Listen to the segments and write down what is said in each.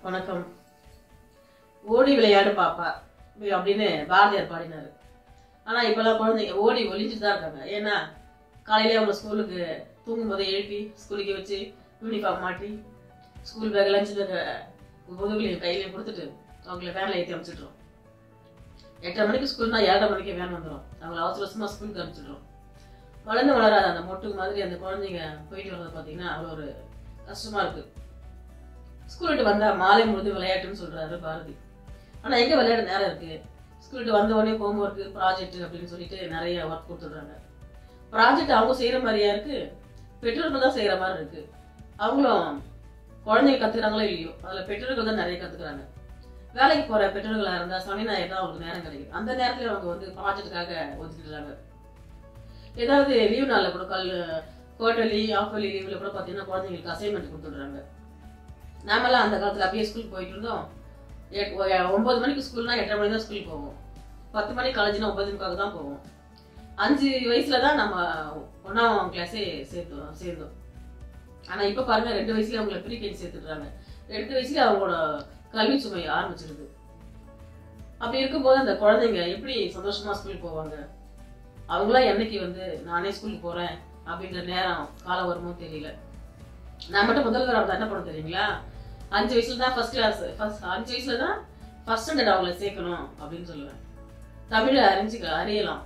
வணக்கம் ஓடி விளையாடு பாப்பா அப்படின்னு பாரதியார் பாடினாரு ஆனா இப்பெல்லாம் குழந்தைங்க ஓடி ஒளிஞ்சிட்டு தான் இருக்காங்க ஏன்னா காலையிலே அவங்க ஸ்கூலுக்கு தூங்கும் போதே எழுப்பி ஸ்கூலுக்கு வச்சு யூனிஃபார்ம் மாட்டி ஸ்கூல் பேக் லஞ்ச் பேக் முதுகுலையும் கையிலையும் கொடுத்துட்டு அவங்கள வேனில் ஏற்றி அனுப்பிச்சிட்றோம் எட்டரை மணிக்கு ஸ்கூல்னா ஏழரை மணிக்கு வேன் வந்துடும் அவங்கள அவசர அவசரமாக ஸ்கூலுக்கு அனுப்பிச்சிட்றோம் வளர்ந்து வளராத அந்த மொட்டுக்கு மாதிரி அந்த குழந்தைங்க போயிட்டு வர்றது பார்த்தீங்கன்னா அவ்வளோ ஒரு கஷ்டமா இருக்கு ஸ்கூல் விட்டு வந்தா மாலை முழுது விளையாட்டுன்னு சொல்றாரு பாரதி ஆனா எங்க விளையாட நேரம் இருக்கு ஸ்கூல் விட்டு வந்த உடனே ஹோம் ஒர்க் ப்ராஜெக்ட் அப்படின்னு சொல்லிட்டு நிறைய ஒர்க் கொடுத்துடுறாங்க ப்ராஜெக்ட் அவங்க செய்யற மாதிரியா இருக்கு பெற்றோர்கள் தான் செய்யற மாதிரி இருக்கு அவங்களும் குழந்தைங்க கத்துக்கிறாங்களோ இல்லையோ அதுல பெற்றோர்கள் தான் நிறைய கத்துக்கிறாங்க வேலைக்கு போற பெற்றோர்களா இருந்தா சனி ஞாயிறு தான் அவங்களுக்கு நேரம் கிடைக்கும் அந்த நேரத்துல அவங்க வந்து ப்ராஜெக்டுக்காக ஒதுக்கிடுறாங்க ஏதாவது லீவ் நாள்ல கூட கல் குவார்டர்லி ஆஃபர்லி லீவ்ல கூட பாத்தீங்கன்னா குழந்தைங்களுக்கு அசைன்மெண்ட் கொடுத்துடுறாங்க நாமெல்லாம் அந்த காலத்துல அப்பயே ஸ்கூல் போயிட்டு இருந்தோம் எட்- ஒ- ஒன்பது மணிக்கு ஸ்கூல்னா எட்டரை மணி தான் ஸ்கூல் போவோம் பத்து மணிக்கு காலேஜ்னா ஒன்பது மணிக்காக தான் போவோம் அஞ்சு வயசுல தான் நம்ம ஒன்னாம் கிளாஸே சேர்த்தோம் சேர்ந்தோம் ஆனா இப்ப பாருங்க ரெண்டு வயசுல அவங்கள ப்ரீகேஜி சேர்த்துடுறாங்க ரெண்டு வயசுல அவங்களோட கல்வி சுமை ஆரம்பிச்சிருது அப்படி இருக்கும்போது அந்த குழந்தைங்க எப்படி சந்தோஷமா ஸ்கூல் போவாங்க அவங்களாம் என்னைக்கு வந்து நானே ஸ்கூலுக்கு போறேன் அப்படின்ற நேரம் காலம் வருமோ தெரியல நான் மட்டும் முதல் தடவை என்ன பண்ண தெரியுங்களா அஞ்சு வயசுல தான் ஃபர்ஸ்ட் கிளாஸ் ஃபர்ஸ்ட் அஞ்சு வயசுல தான் ஃபர்ஸ்ட் ஸ்டாண்டர்ட் அவங்கள சேர்க்கணும் அப்படின்னு சொல்லுவேன் தமிழை அறிஞ்சுக்க அறியலாம்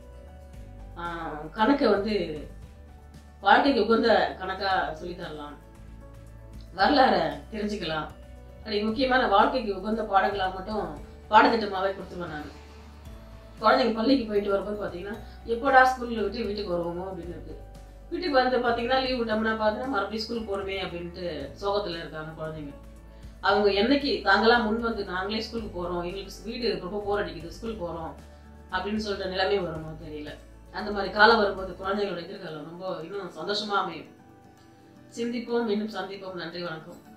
ஆஹ் கணக்கை வந்து வாழ்க்கைக்கு உகந்த கணக்கா சொல்லி தரலாம் வரலாற தெரிஞ்சுக்கலாம் அப்படி முக்கியமான வாழ்க்கைக்கு உகந்த பாடங்களா மட்டும் பாடத்திட்டமாவே கொடுத்துருவேன் நான் குழந்தைங்க பள்ளிக்கு போயிட்டு வரும்போது பாத்தீங்கன்னா எப்போடா ஸ்கூல்ல விட்டு வீட்டுக்கு வருவோமோ அப்படின்னு இருக்கு வீட்டுக்கு வந்து பாத்தீங்கன்னா லீவ் விட்டோம்னா பார்த்தீங்கன்னா மறுபடியும் ஸ்கூல் போறோமே அப்படின்ட்டு சோகத்துல இருக்காங்க குழந்தைங்க அவங்க என்னைக்கு தாங்களா முன் வந்து நாங்களே ஸ்கூலுக்கு போறோம் எங்களுக்கு வீடு ரொம்ப போர் அடிக்குது ஸ்கூல் போறோம் அப்படின்னு சொல்லிட்டு நிலைமை வருமோ தெரியல அந்த மாதிரி காலம் வரும்போது குழந்தைகளோட எதிர்காலம் ரொம்ப இன்னும் சந்தோஷமா அமையும் சிந்திப்போம் மீண்டும் சந்திப்போம் நன்றி வணக்கம்